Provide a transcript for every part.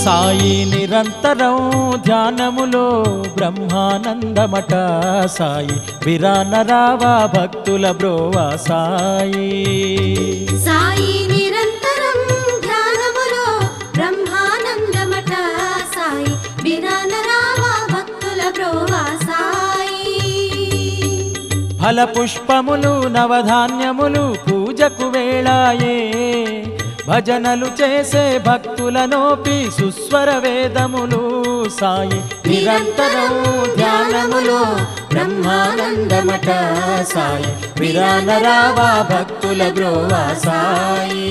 సాయి నిరంతరం ధ్యానములో బ్రహ్మానందమట సాయి విరానరావా భక్తుల బ్రోవా సాయి సాయి నిరంతరం ధ్యానములో బ్రహ్మానందమట సాయి విరానరామ భక్తుల బ్రోవా సాయి ఫల పుష్పములు నవధాన్యములు పూజకు వేళాయే భజనలు చేసే భక్తులనోపి సుస్వర వేదములు సాయి నిరంతరం ధ్యానములో బ్రహ్మానందమట సాయి విరానరావా భక్తుల బ్రోవా సాయి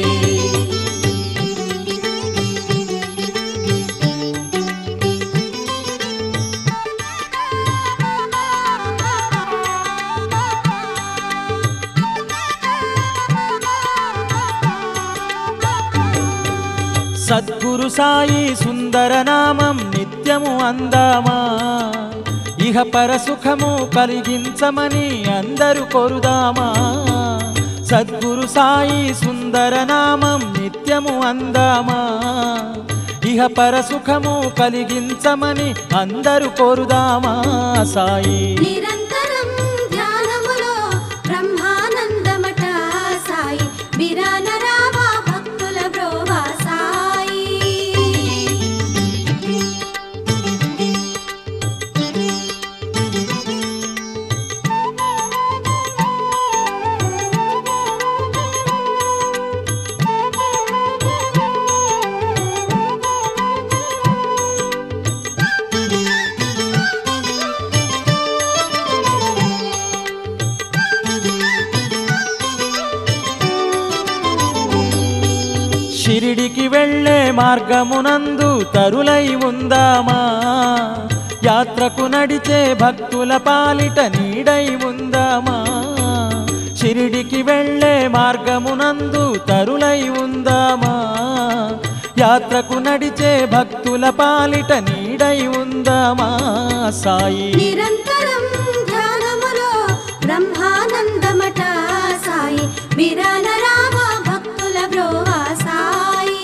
సద్గురు సాయి సుందర నామం నిత్యము అందామా ఇహ పర సుఖము కలిగించమని అందరూ కొరుదామా సద్గురు సాయి సుందర నామం నిత్యము అందామా ఇహ పర సుఖము కలిగించమని అందరూ కోరుదామా సాయి నిరంతరం ధ్యానములో బ్రహ్మానందమట సాయి విరానరామ భక్తుల బ్రోవా సాయి షిరిడికి వెళ్ళే మార్గమునందు తరులై ఉందామా యాత్రకు నడిచే భక్తుల పాలిట నీడై ఉందామా షిరిడికి వెళ్ళే మార్గమునందు తరులై ఉందామా యాత్రకు నడిచే భక్తుల పాలిట నీడై ఉందామా సాయి నిరంతరం ధ్యానములో బ్రహ్మానందమట సాయి విరానరామ భక్తుల బ్రోవా సాయి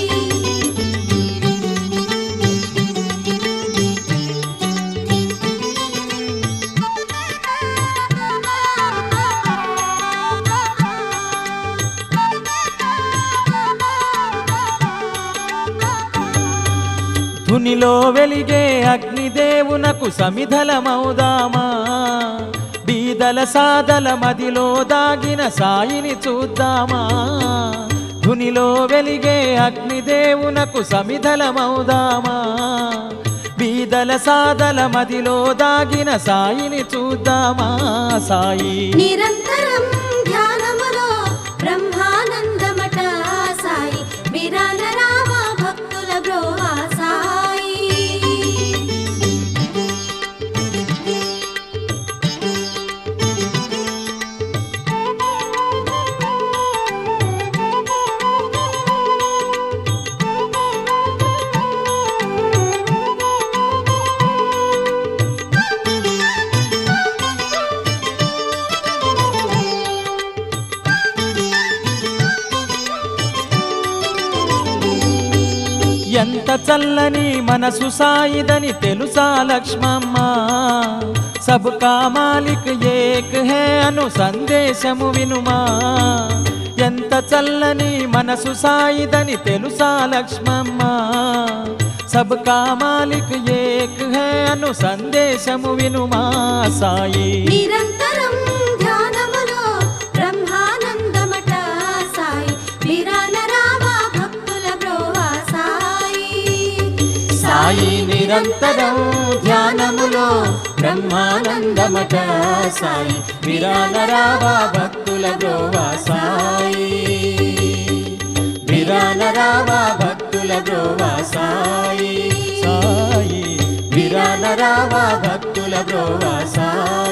ధునిలో వెలిగే అగ్నిదేవునకు సమిధలమౌదామా బీదల సాదల మదిలో దాగిన సాయిని చూద్దామా ధునిలో వెలిగే అగ్నిదేవునకు సమిధలమౌదామా బీదల సాదల మదిలో దాగిన సాయిని చూద్దామా సాయి నిరంతరం ధ్యానములో బ్రహ్మానందమట సాయి విరానరామ భక్తుల బ్రోవా సాయి ఎంత చల్లని మనసు సాయిదని తెలుసా లక్ష్మమ్మ సబ్కా మాలిక్ ఏక్ హే అను సందేశము వినుమా ఎంత చల్లని మనసు సాయిదని తెలుసా లక్ష్మమ్మ సబ్కా మాలిక్ ఏక్ హే అను సందేశము వినుమా సాయి నిరంతరం ధ్యానములో బ్రహ్మానందమట సాయి విరానరామ భక్తుల బ్రోవా సాయి సాయి నిరంతరం ధ్యానములో బ్రహ్మానందమట సాయి విరానరావా భక్తుల బ్రోవా సాయి విరానరావా భక్తుల బ్రోవా సాయి సాయి విరానరావా భక్తుల బ్రోవా సాయి